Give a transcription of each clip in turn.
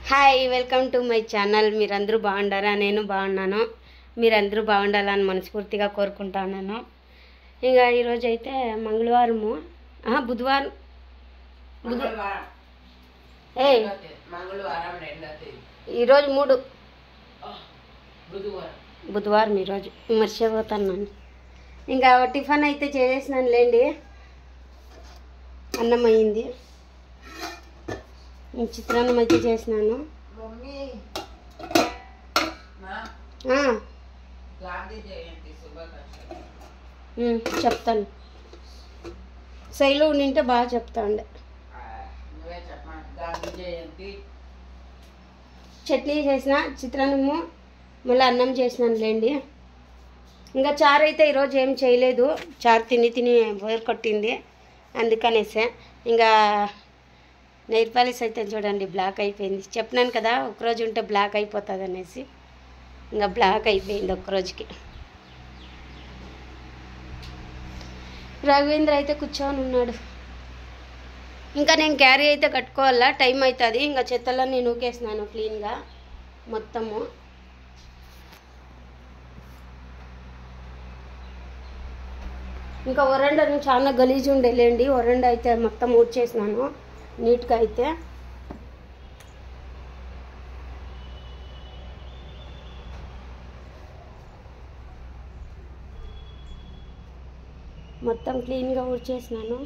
Hi welcome to my channel మీరందరూ బాగుండారా నేను బాగున్నాను మీరందరూ బాగుండాలని మనస్ఫూర్తిగా కోరుకుంటున్నాను ఇంకా ఈరోజు అయితే మంగళవారము ఆహా, బుధవారం మంగళవారం ఏయ్ రెండో తేదీ. మంగళవారం రెండో తేదీ ఈరోజు మూడు ఆ, బుధవారం బుధవారం ఈరోజు మర్చిపోతున్నాను ఇంకా టిఫిన్ అయితే చేసేసినాను లేండి అన్నం అయింది ఈ చిత్రాన్నం అయితే చేసినాను మమ్మీ మా ఆ, గాంధీ జయంతి శుభాకాంక్షలు ఉమ్, చెప్తాను శైలు ఉండింటే బాగా చెప్తా ఉండే ఆ, నువ్వే చెప్పమా గాంధీ జయంతి చట్నీ చేసిన చిత్రాన్నము మళ్ళీ అన్నం చేసినాను లేండి ఇంకా చారు అయితే ఈరోజు ఏం చేయలేదు చారు తిని తిని బోర్ కొట్టింది అందుకనేసే ఇంకా నెయిల్ పాలిష్ అయితే చూడండి బ్లాక్ అయిపోయింది చెప్పినాను కదా ఒకరోజు ఉంటే బ్లాక్ అయిపోతుంది అనేసి ఇంకా బ్లాక్ అయిపోయింది ఒక్కరోజుకి రాఘవేంద్ర అయితే కూర్చొని ఉన్నాడు ఇంకా నేను క్యారీ అయితే కట్టుకోవాలా టైం అవుతుంది ఇంకా చెత్తలన్నీ నూకేసినాను క్లీన్గా మొత్తము ఇంకా వరండాను చాలా గలీజ్ ఉండేలేండి వరండా అయితే మొత్తం ఊడ్చేసినాను నీట్గా అయితే మొత్తం క్లీన్గా ఊడ్చేసినాను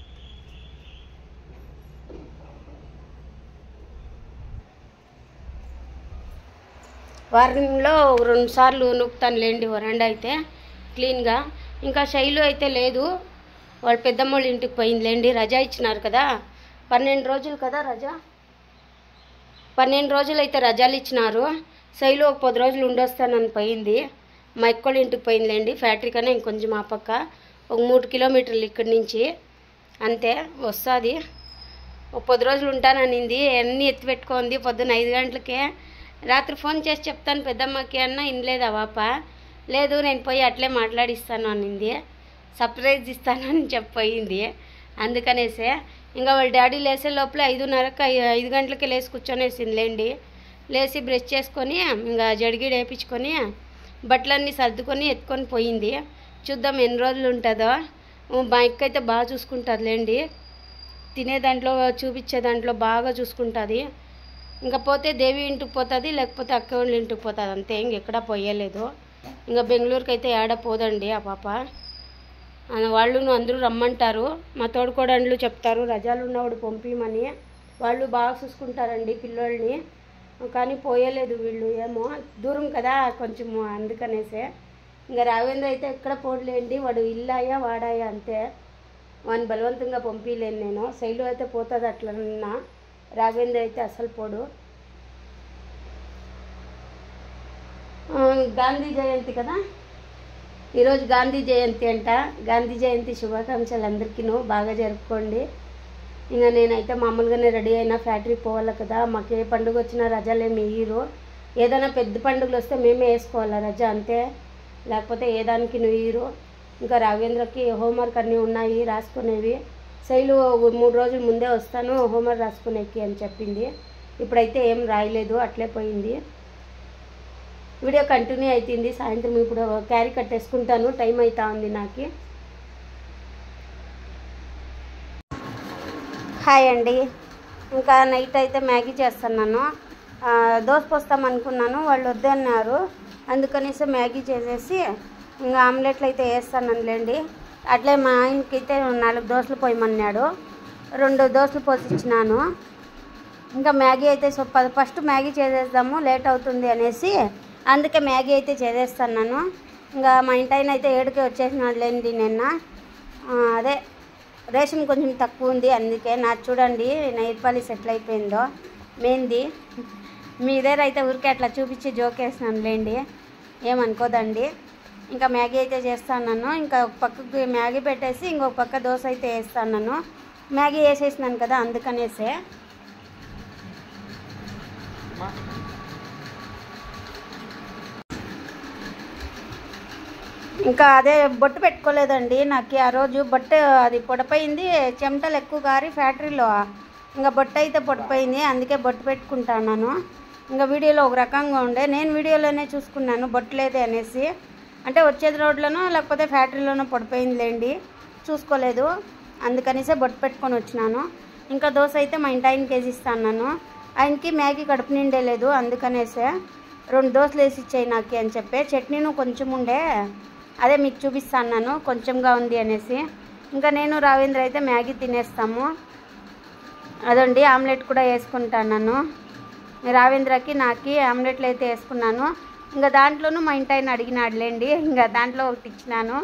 వారంలో రెండు సార్లు నూపుతాను లేండి వరండా అయితే క్లీన్గా ఇంకా శైలు అయితే లేదు వాళ్ళ పెద్దమ్మ వాళ్ళ ఇంటికి పోయింది లేండి రజా ఇచ్చినారు కదా పన్నెండు రోజులు కదా రజా పన్నెండు రోజులు అయితే రజాలు ఇచ్చినారు శైలు ఒక పది రోజులు ఉండొస్తానని పోయింది మా ఎక్కోళ్ళ ఇంటికి పోయిందిలేండి ఫ్యాక్టరీ కన్నా ఇంకొంచెం ఆ పక్క ఒక మూడు కిలోమీటర్లు ఇక్కడి నుంచి అంతే వస్తుంది ఒక పది రోజులు ఉంటాననింది అన్నీ ఎత్తి పెట్టుకుంది పొద్దున్న ఐదు గంటలకే రాత్రి ఫోన్ చేసి చెప్తాను పెద్దమ్మకి అన్న ఇనలేదు ఆ పాప లేదు నేను పోయి అట్లే మాట్లాడిస్తాను అనింది సర్ప్రైజ్ ఇస్తానని చెప్పయింది అందుకనేసే ఇంకా వాళ్ళ డాడీ లేసే లోపల ఐదున్నరకు ఐ- ఐదు గంటలకి లేచి కూర్చొనేసింది లేండి లేచి బ్రష్ చేసుకొని ఇంకా జడిగిడి వేయించుకొని బట్టలన్నీ సర్దుకొని ఎత్తుకొని పోయింది చూద్దాం ఎన్ని రోజులు ఉంటుందో మా అక్క అయితే బాగా చూసుకుంటుంది లేండి తినే దాంట్లో చూపించే దాంట్లో బాగా చూసుకుంటుంది ఇంకా పోతే దేవి ఇంటికి పోతుంది లేకపోతే అక్క వాళ్ళ ఇంటికి పోతుంది అంతే ఇంకెక్కడా పోయలేదు ఇంకా బెంగళూరుకి అయితే ఏడ పోదండి ఆ పాప ఆ, వాళ్ళు అందరూ రమ్మంటారు మా తోడుకోడళ్ళు చెప్తారు రజాలు ఉన్నవాడు పంపిమని వాళ్ళు బాగా చూసుకుంటారండి పిల్లోళ్ళని కానీ పోయలేదు వీళ్ళు ఏమో దూరం కదా కొంచెము అందుకనేసే ఇంకా రాఘవేంద్ర అయితే ఎక్కడ పోడలేండి వాడు ఇల్లాయా వాడాయా అంతే వాడిని బలవంతంగా పంపించలేను నేను శైలు అయితే పోతుంది అట్లన్నా రాఘవేంద్ర అయితే అసలు పోడు ఆ, గాంధీ జయంతి కదా ఈరోజు గాంధీ జయంతి అంట గాంధీ జయంతి శుభాకాంక్షలు అందరికీను బాగా జరుపుకోండి ఇంకా నేనైతే మామూలుగానే రెడీ అయినా ఫ్యాక్టరీకి పోవాలి కదా మాకు ఏ పండుగ వచ్చినా రజాలేమి ఇయ్యరు ఏదైనా పెద్ద పండుగలు వస్తే మేమే వేసుకోవాలి రజా అంతే లేకపోతే ఏ దానికి నువ్వు ఇయ్యరు ఇంకా రాఘవేంద్రకి హోంవర్క్ అన్నీ ఉన్నాయి రాసుకునేవి శైలు మూడు రోజుల ముందే వస్తాను హోంవర్క్ రాసుకునేకి అని చెప్పింది ఇప్పుడైతే ఏం రాయలేదు అట్లే పోయింది వీడియో కంటిన్యూ అవుతుంది సాయంత్రం ఇప్పుడు క్యారీ కట్టేసుకుంటాను టైం అవుతా ఉంది నాకు హాయ్ అండి ఇంకా నైట్ అయితే మ్యాగీ చేస్తున్నాను ఆ, దోశ పోస్తాం అనుకున్నాను వాళ్ళు వద్దన్నారు అందుకనేసి మ్యాగీ చేసేసి ఇంకా ఆమ్లెట్లు అయితే వేస్తానులేండి అట్లే మా ఆయనకి అయితే నాలుగు దోశలు పోయమన్నాడు రెండు దోశలు పోసి ఇచ్చినాను ఇంకా మ్యాగీ అయితే సో ప- ఫస్ట్ మ్యాగీ చేసేద్దాము లేట్ అవుతుంది అనేసి అందుకే మ్యాగీ అయితే చేసేస్తున్నాను ఇంకా మా ఇంటి ఆయన అయితే ఏడుకే వచ్చేసినాడు లేండి నిన్న ఆ, అదే రేషన్ కొంచెం తక్కువ ఉంది అందుకే నాకు చూడండి నైట్ పాలిస్ ఎట్లా అయిపోయిందో మెయింది మీ దగ్గర అయితే ఊరికే అట్లా చూపించి జోకేసినాను లేండి ఏమనుకోదండి ఇంకా మ్యాగీ అయితే చేస్తాను ఇంకా ఒక పక్కకి మ్యాగీ పెట్టేసి ఇంకొక పక్క దోశ అయితే వేస్తాను మ్యాగీ వేసేసినాను కదా అందుకనేసే ఇంకా అదే బొట్టు పెట్టుకోలేదండి నాకు ఆ రోజు బొట్టు అది పొడపోయింది చెమటలు ఎక్కువ గారి ఫ్యాక్టరీలో ఇంకా బొట్టు అయితే పొట్టిపోయింది అందుకే బొట్టు పెట్టుకుంటాను ఇంకా వీడియోలో ఒక రకంగా ఉండే నేను వీడియోలోనే చూసుకున్నాను బొట్టు లేదే అనేసి అంటే వచ్చేది రోడ్లోనో లేకపోతే ఫ్యాక్టరీలోనో పడిపోయిందిలేండి చూసుకోలేదు అందుకనేసే బొట్టు పెట్టుకొని వచ్చినాను ఇంకా దోశ అయితే మా ఇంటి ఆయనకి వేసి ఇస్తాను ఆయనకి మ్యాగీ కడుపు నిండే లేదు అందుకనేసే రెండు దోశలు వేసి ఇచ్చాయి నాకు అని చెప్పి చట్నీను కొంచెం ఉండే అదే మీకు చూపిస్తాను కొంచెంగా ఉంది అనేసి ఇంకా నేను రావేంద్ర అయితే మ్యాగీ తినేస్తాము అదండి ఆమ్లెట్ కూడా వేసుకుంటాను రావేంద్రకి నాకి ఆమ్లెట్లు అయితే వేసుకున్నాను ఇంకా దాంట్లోనూ మా ఇంటి ఆయన అడిగినాడులేండి ఇంకా దాంట్లో ఒకటి ఇచ్చినాను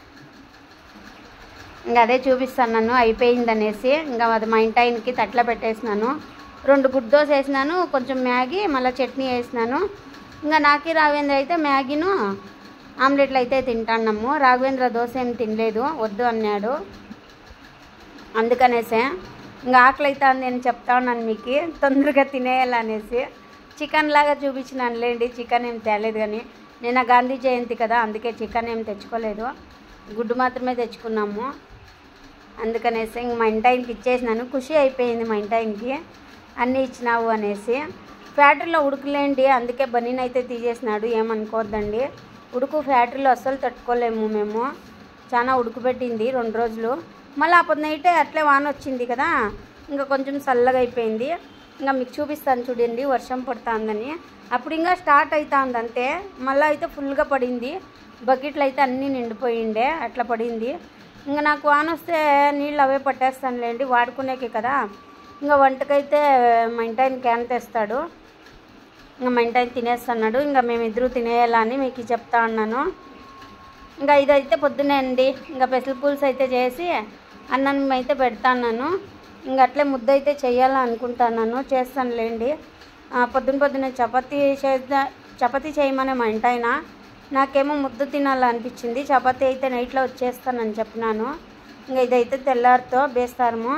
ఇంకా అదే చూపిస్తాను నన్ను అయిపోయింది అనేసి ఇంకా అది మా ఇంటి ఆయనకి తట్లో పెట్టేసినాను రెండు గుడ్ దోశ వేసినాను కొంచెం మ్యాగీ మళ్ళీ చట్నీ వేసినాను ఇంకా నాకి రాఘవేంద్ర అయితే మ్యాగీను ఆమ్లెట్లు అయితే తింటాన్నాము రాఘవేంద్ర దోశ ఏం తినలేదు వద్దు అన్నాడు అందుకనేసే ఇంకా ఆకలి అవుతుంది అని చెప్తా ఉన్నాను మీకు తొందరగా తినేయాలనేసి చికెన్ లాగా చూపించినాను లేండి చికెన్ ఏం తేలేదు కానీ నిన్న గాంధీ జయంతి కదా అందుకే చికెన్ ఏం తెచ్చుకోలేదు గుడ్డు మాత్రమే తెచ్చుకున్నాము అందుకనేసి ఇంక మా ఇంటి ఆయనకి ఇచ్చేసినాను ఖుషి అయిపోయింది మా ఇంటి ఆయనకి అన్నీ ఇచ్చినావు అనేసి ఫ్యాక్టరీలో ఉడుకులేండి అందుకే బనీని అయితే తీసేసినాడు ఏమనుకోవద్దండి ఉడుకు ఫ్యాక్టరీలో అస్సలు తట్టుకోలేము మేము చాలా ఉడుకుపెట్టింది రెండు రోజులు మళ్ళీ అప్పుడు నైటే అట్లే వాన వచ్చింది కదా ఇంకా కొంచెం చల్లగా అయిపోయింది ఇంకా మీకు చూపిస్తాను చూడండి వర్షం పడుతుందని అప్పుడు ఇంకా స్టార్ట్ అవుతుంది అంతే మళ్ళీ అయితే ఫుల్గా పడింది బకెట్లు అయితే అన్నీ నిండిపోయిండే అట్లా పడింది ఇంకా నాకు వాన వస్తే నీళ్ళు అవే పట్టేస్తానులేండి వాడుకునేకి కదా ఇంకా వంటకైతే మా ఇంటి ఆయన క్యాన్ తెస్తాడు ఇంకా మా ఇంటి ఆయన తినేస్తున్నాడు ఇంకా మేమిద్దరూ తినేయాలని మీకు చెప్తా ఉన్నాను ఇంకా ఇదైతే పొద్దునే అండి ఇంకా పెసల పులుసు అయితే చేసి అన్నం అయితే పెడతాను ఇంకా అట్లే ముద్ద అయితే చేయాలని అనుకుంటున్నాను చేస్తానులేండి ఆ, పొద్దున పొద్దున చపాతీ చేద్దా చపాతీ చేయమనే మా ఇంటి ఆయన నాకేమో ముద్ద తినాలనిపించింది చపాతీ అయితే నైట్లో వచ్చేస్తానని చెప్పినాను ఇంకా ఇదైతే తెల్లారితో బేస్తారము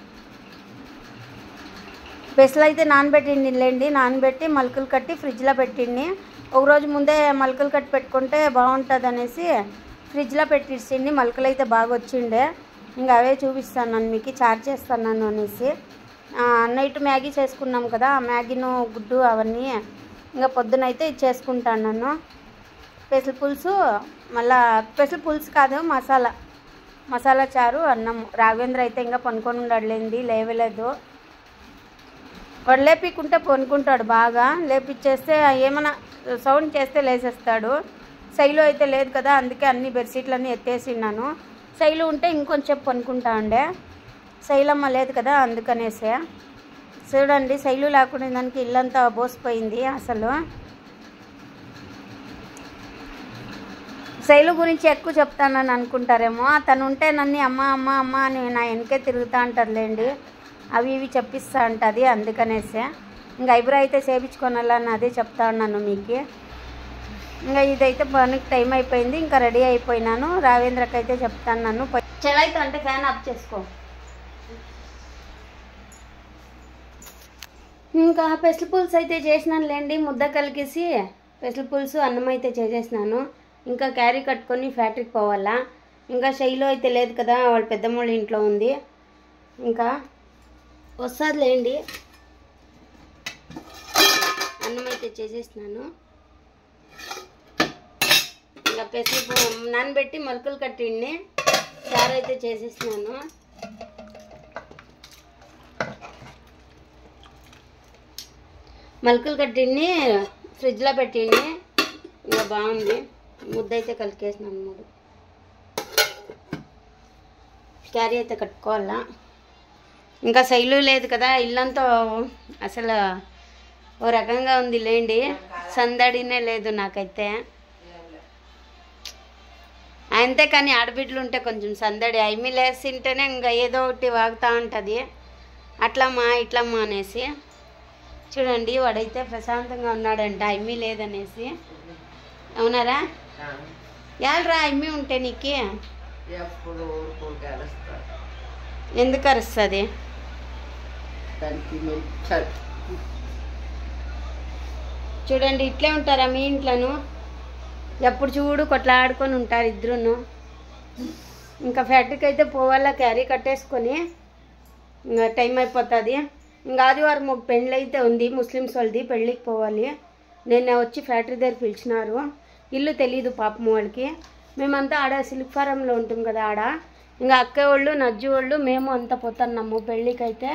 పెసలు అయితే నానబెట్టిండి లేండి నానబెట్టి మలకలు కట్టి ఫ్రిడ్జ్లో పెట్టిండి ఒక రోజు ముందే మలకలు కట్టి పెట్టుకుంటే బాగుంటుంది అనేసి ఫ్రిడ్జ్లో పెట్టించిండి మలకలు అయితే బాగా వచ్చిండే ఇంకా అవే చూపిస్తాను నన్ను మీకు చార్జ్ చేస్తాను అనేసి ఆ, నైట్ మ్యాగీ చేసుకున్నాం కదా ఆ మ్యాగీను గుడ్డు అవన్నీ ఇంకా పొద్దునైతే ఇది చేసుకుంటాను నన్ను పెసల పులుసు మళ్ళా పెసల పులుసు కాదు మసాలా మసాలా చారు అన్నం రాఘవేంద్ర అయితే ఇంకా పనుకొని ఉండలేంది లేవలేదు వాడు లేపికుంటే పనుకుంటాడు బాగా లేపిచ్చేస్తే ఏమైనా సౌండ్ చేస్తే లేచేస్తాడు శైలు అయితే లేదు కదా అందుకే అన్ని బెడ్షీట్లన్నీ ఎత్తేసిన్నాను శైలు ఉంటే ఇంకొంచెం పనుకుంటా ఉండే శైలమ్మ లేదు కదా అందుకనేసే చూడండి శైలు లేకుండా దానికి ఇల్లంతా బోసిపోయింది అసలు శైలు గురించి ఎక్కువ చెప్తానని అనుకుంటారేమో తను ఉంటే నన్ను అమ్మ అమ్మ అమ్మ అని నా వెనకే తిరుగుతూ అంటారులేండి అవి ఇవి చెప్పిస్తా ఉంటుంది అందుకనేసే ఇంకా ఐబ్రో అయితే చేపించుకోనాలని అదే చెప్తా ఉన్నాను మీకు ఇంకా ఇదైతే పనికి టైం అయిపోయింది ఇంకా రెడీ అయిపోయినాను రావేంద్రకి అయితే చెప్తాను నన్ను చలైతే అంటే ఫ్యాన్ ఆఫ్ చేసుకో ఇంకా పెసల పులుసు అయితే చేసినాను లేండి ముద్ద కలిగేసి పెసల పులుసు అన్నం అయితే చేసేసినాను ఇంకా క్యారీ కట్టుకొని ఫ్యాక్టరీకి పోవాలా ఇంకా శైలు అయితే లేదు కదా వాళ్ళ పెద్దమ్మళ్ళ ఇంట్లో ఉంది ఇంకా వస్తుంది లేండి అన్నం అయితే చేసేసినాను ఇంకా పెసలు నానబెట్టి మలుకలు కట్టిండి చారు అయితే చేసేసినాను మలుకలు కట్టిండి ఫ్రిడ్జ్లో పెట్టిండి ఇంకా బాగుంది ముద్ద అయితే కలికేసినాను మూడు క్యారీ అయితే కట్టుకోవాలా ఇంకా శైలు లేదు కదా ఇల్లంతా అసలు ఓ రకంగా ఉంది లేండి సందడినే లేదు నాకైతే అంతే కానీ ఆడబిడ్డలు ఉంటే కొంచెం సందడి అయిమి లేసింటేనే ఇంకా ఏదో ఒకటి వాగుతూ ఉంటుంది అట్లమ్మా ఇట్లమ్మా అనేసి చూడండి వాడైతే ప్రశాంతంగా ఉన్నాడంట అమ్మి లేదనేసి అవునారా యాలరా అమ్మి ఉంటే నీకు ఎప్పుడు ఊరుకూరు కలుస్తారు ఎందుకు అరుస్తుంది దానికి మెచ్చడు చూడండి ఇట్లే ఉంటారా మీ ఇంట్లోను ఎప్పుడు చూడు కొట్లాడుకొని ఉంటారు ఇద్దరును ఇంకా ఫ్యాక్టరీకి అయితే పోవాలా క్యారీ కట్టేసుకొని ఇంకా టైం అయిపోతుంది ఇంకా ఆదివారం ఒక పెళ్ళి అయితే ఉంది ముస్లిమ్స్ వాళ్ళది పెళ్ళికి పోవాలి నిన్న వచ్చి ఫ్యాక్టరీ దగ్గర పిలిచినారు ఇల్లు తెలీదు పాపం వాళ్ళకి మేమంతా ఆడ సిల్క్ ఫారంలో ఉంటాం కదా ఆడ ఇంకా అక్క వాళ్ళు నజ్జు వాళ్ళు మేము అంతా పోతున్నాము పెళ్ళికి అయితే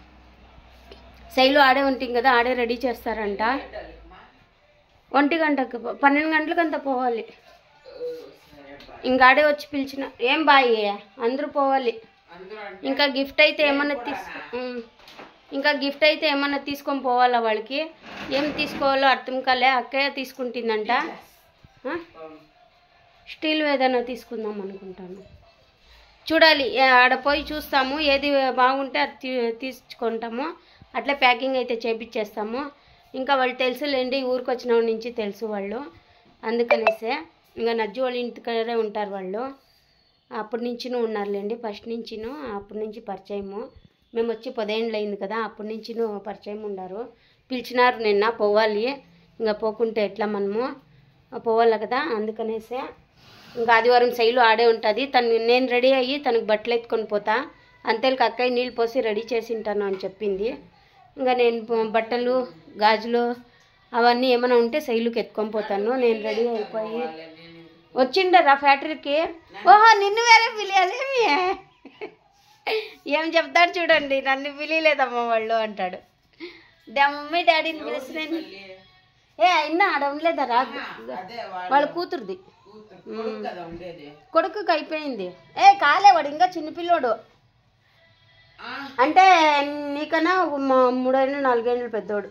శైలు ఆడే ఉంటాం కదా ఆడే రెడీ చేస్తారంట ఒంటి గంటకు పో- పన్నెండు గంటలకంతా పోవాలి ఇంకా ఆడే వచ్చి పిలిచిన ఏం బాయి అందరూ పోవాలి ఇంకా గిఫ్ట్ అయితే ఏమన్నా తీసుకో ఉమ్. ఇంకా గిఫ్ట్ అయితే ఏమన్నా తీసుకొని పోవాలా వాళ్ళకి ఏం తీసుకోవాలో అర్థం కాలే అక్కయ్య తీసుకుంటుందంట ఆ? స్టీల్ ఏదైనా తీసుకుందాం అనుకుంటాను చూడాలి ఏ- ఆడ పోయి చూస్తాము ఏది బాగుంటే అది తీ- తీసుకుంటాము అట్లే ప్యాకింగ్ అయితే చేపించేస్తాము ఇంకా వాళ్ళు తెలుసులేండి ఊరికి వచ్చిన నుంచి తెలుసు వాళ్ళు అందుకనేసే ఇంకా నజ్జు వాళ్ళ ఇంటి దగ్గరే ఉంటారు వాళ్ళు అప్పటి నుంచినూ ఉన్నారులేండి ఫస్ట్ నుంచిను అప్పటి నుంచి పరిచయము మేము వచ్చి పదేళ్ళు అయింది కదా అప్పటి నుంచిను పరిచయం ఉన్నారు పిలిచినారు నిన్న పోవాలి ఇంకా పోకుంటే ఎట్లా మనము పోవాలి కదా అందుకనేసే ఇంకా ఆదివారం శైలు ఆడే ఉంటుంది తను నేను రెడీ అయ్యి తనకు బట్టలు ఎత్తుకొని పోతా అంతేలకు అక్కయ్య నీళ్ళు పోసి రెడీ చేసి ఉంటాను అని చెప్పింది ఇంకా నేను బ- బట్టలు గాజులు అవన్నీ ఏమైనా ఉంటే శైలుకి ఎత్తుకొని పోతాను నేను రెడీ అయిపోయి వచ్చిండరా ఫ్యాక్టరీకి ఓహో నిన్ను వేరే పిలియాలేమి ఏం చెప్తాడు చూడండి నన్ను పిలియలేదమ్మా వాళ్ళు అంటాడు డా మమ్మీ డాడీని పిలిచి నేను ఏ అయినా ఆడ ఉండలేదా రా వాళ్ళ కూతురుది ఉమ్. కొడుకుకి అయిపోయింది ఏ కాలే వాడు ఇంకా చిన్నపిల్లోడు అంటే నీకన్నా ఒక మా- మూడేళ్ళు నాలుగేళ్ళు పెద్దోడు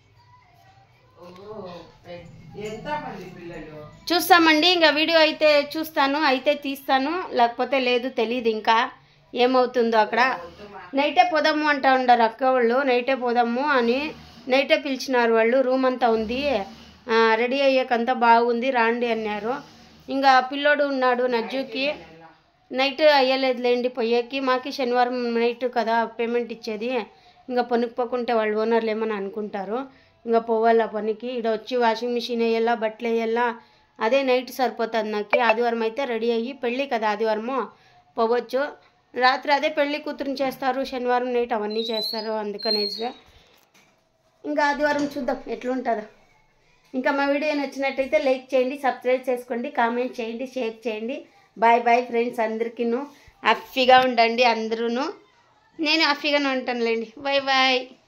చూస్తామండి ఇంకా వీడియో అయితే చూస్తాను అయితే తీస్తాను లేకపోతే లేదు తెలియదు ఇంకా ఏమవుతుందో అక్కడ నైటే పోదాము అంటా ఉండరు అక్క వాళ్ళు నైటే పోదాము అని నైటే పిలిచినారు వాళ్ళు రూమ్ అంతా ఉంది ఆ, రెడీ అయ్యాకంతా బాగుంది రాండి అన్నారు ఇంకా పిల్లోడు ఉన్నాడు నజ్జుకి నైట్ అయ్యలేదులేండి పోయేకి మాకి శనివారం నైట్ కదా పేమెంట్ ఇచ్చేది ఇంకా పనికి పోకుంటే వాళ్ళు ఓనర్లు ఏమని అనుకుంటారు ఇంకా పోవాలా పనికి ఇక్కడ వచ్చి వాషింగ్ మిషన్ వేయాలా బట్టలు వేయాలా అదే నైట్ సరిపోతుంది నాకు ఆదివారం అయితే రెడీ అయ్యి పెళ్ళి కదా ఆదివారము పోవచ్చు రాత్రి అదే పెళ్లి కూతురుని చేస్తారు శనివారం నైట్ అవన్నీ చేస్తారు అందుకనేసి ఇంకా ఆదివారం చూద్దాం ఎట్లుంటుందో ఇంకా మా వీడియో నచ్చినట్టయితే లైక్ చేయండి సబ్స్క్రైబ్ చేసుకోండి కామెంట్ చేయండి షేర్ చేయండి బాయ్ బాయ్ ఫ్రెండ్స్ అందరికీను హ్యాపీగా ఉండండి అందరూ నేను హ్యాపీగానే ఉంటానులేండి బాయ్ బాయ్